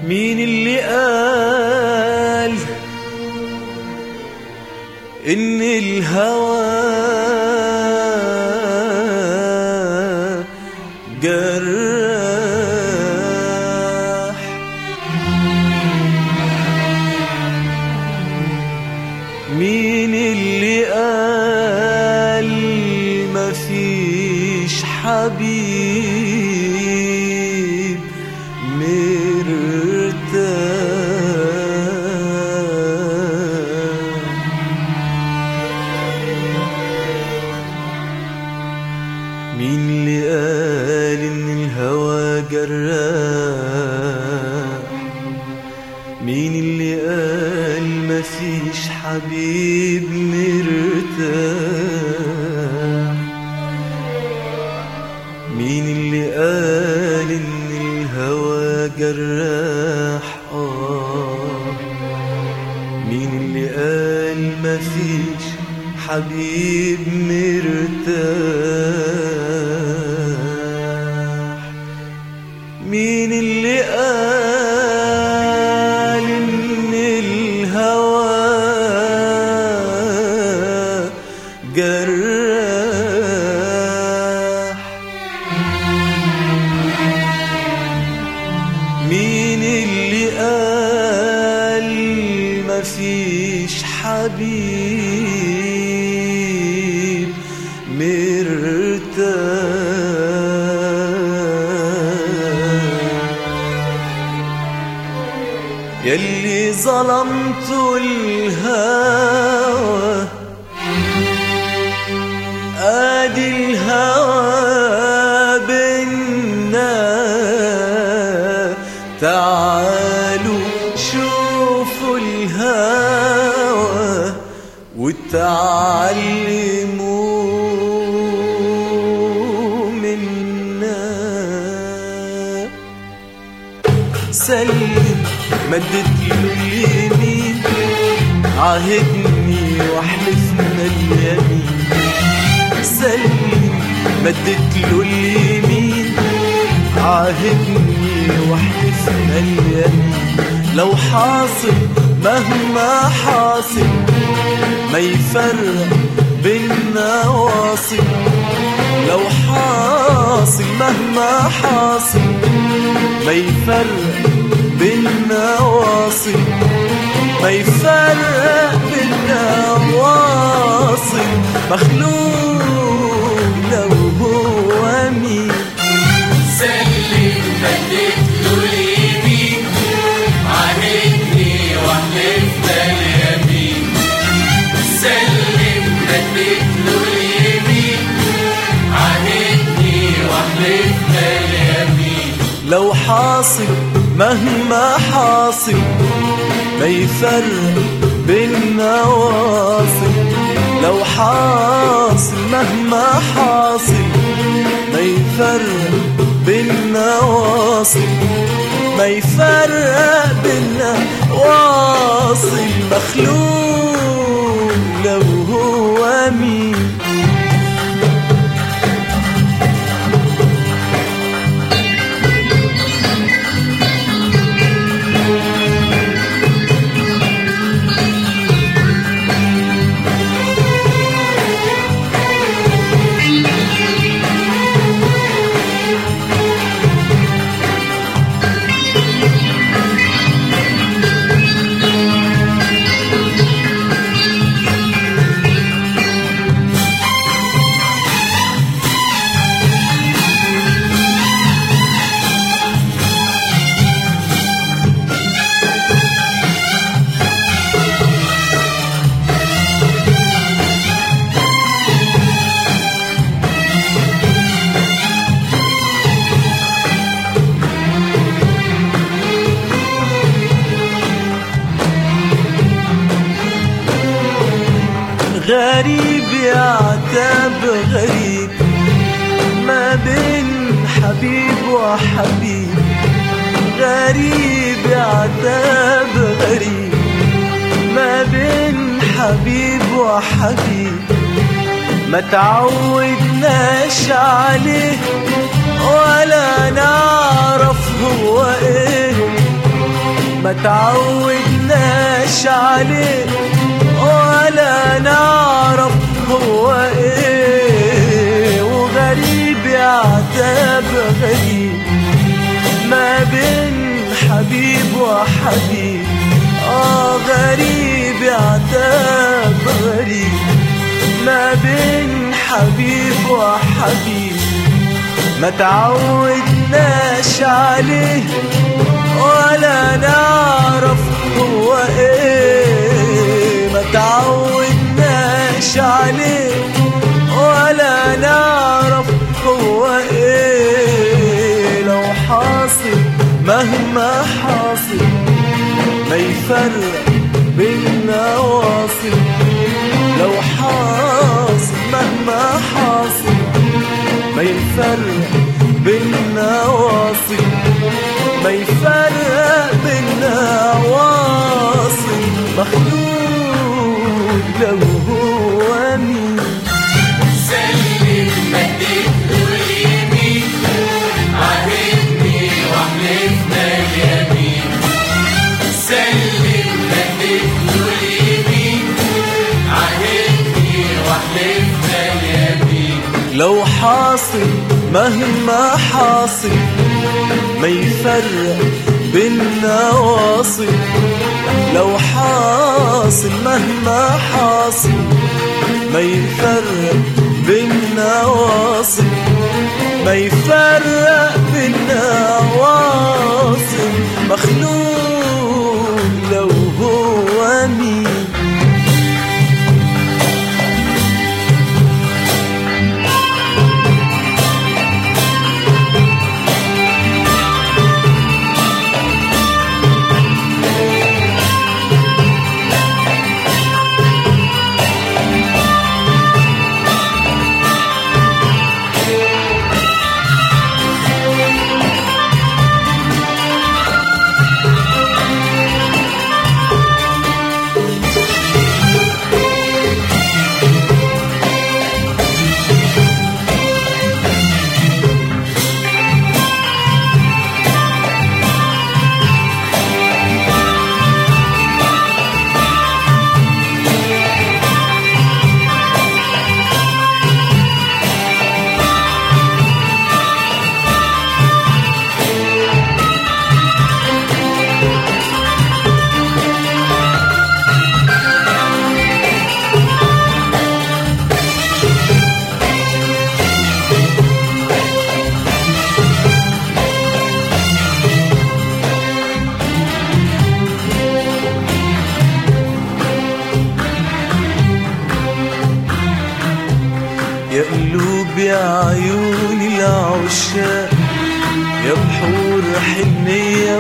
مين اللي قال إن الهوى جراح مين اللي قال مفيش حبيب مرتاح مين اللي قال ان الهوى جراح مين اللي قال مفيش حبيب مرتاح مين اللي قال ان الهوى جراح آه مين اللي قال مفيش حبيب مرتاح مين اللي قال ان الهوى جراح مين اللي قال مفيش حبيب مرتاح يلي ظلمت الهوى ادي الهوى بينا تعالوا شوفوا الهوى وتعلموا منا سلم مدت له اليمين عاهدني واحلفنا اليمين سلم مدت له اليمين عاهدني واحلفنا اليمين لو حاصل مهما حاصل ما يفرق بينا واصل لو حاصل مهما حاصل ما يفرق بينا واصل ما يفرق بينا واصل مخلوق لو هو مين سلم مدت له اليمين عاهدني واحلفنا اليمين سلم مدت له اليمين عاهدني واحلفنا اليمين لو حاصل مهما حاصل ما يفرق بينا واصل لو حاصل مهما حاصل ما يفرق بينا واصل ما يفرق بينا واصل مخلوق لو هو مين غريب يعتاب غريب ما بين حبيب وحبيب غريب يعتاب غريب ما بين حبيب وحبيب ما تعودناش عليه ولا نعرف هو ايه ما تعودناش عليه ولا نعرف هو ايه وغريب يعتاب غريب ما بين حبيب وحبيب اه غريب يعتاب غريب ما بين حبيب وحبيب ما تعودناش عليه ولا نعرف هو ايه ما تعودناش عليه ولا نعرف هو ايه لو حاصل مهما حاصل ما يفرق بينا واصل لو حاصل مهما حاصل ما يفرق بينا واصل ما يفرق بينا واصل مخلوق لو هو مين سلم مديت له اليمين عاهدني وحلفنا اليمين سلم مديت له اليمين عاهدني وحلفنا اليمين لو حاصل مهما حاصل ما يفرق بينا واصل لو حاصل مهما حاصل ما يفرق بينا واصل ما يفرق بينا واصل مخلوق لو هو مين يا قلوب يا عيون العشاق يا بحور حنية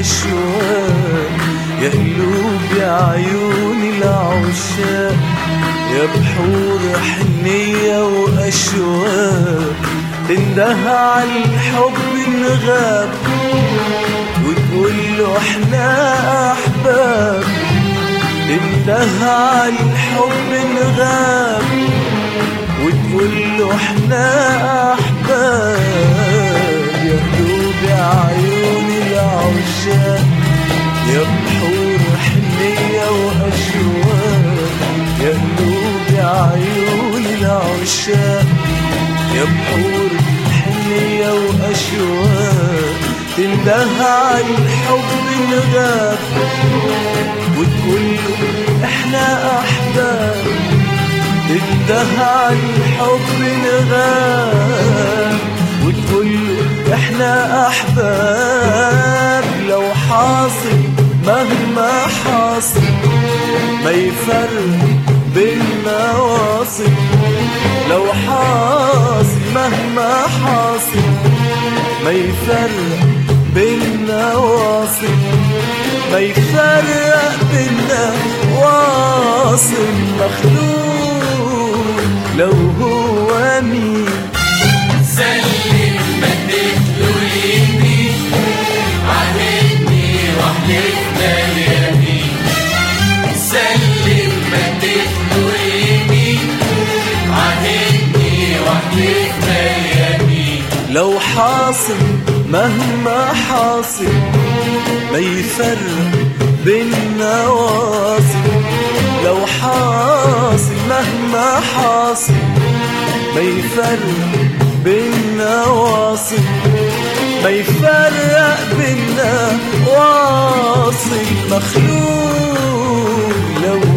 وأشواق يا قلوب يا عيون العشاق يا بحور حنية وأشواق تنده على الحب نغاب وتقول له احنا أحباب تنده على الحب نغاب وتقول له احنا احباب يا قلوب يا عيون العشاق يا بحور حنية وأشواق يا قلوب يا عيون العشاق يا بحور حنية وأشواق تنده على الحب نغاب وتقول له احنا أحباب تنده على الحب نغاب وتقول له احنا احباب لو حاصل مهما حاصل ما يفرق بينا واصل لو حاصل مهما حاصل ما يفرق بينا واصل ما يفرق بينا واصل مخلوق لو هو مين سلم مديت له اليمين عاهدني وحلفنا اليمين سلم مديت له اليمين عاهدني وحلفنا اليمين لو حاصل مهما حاصل ما يفرق بينا واصل لو حاصل مهما حاصل ما يفرق بينا واصل ما يفرق بينا واصل مخلوق لو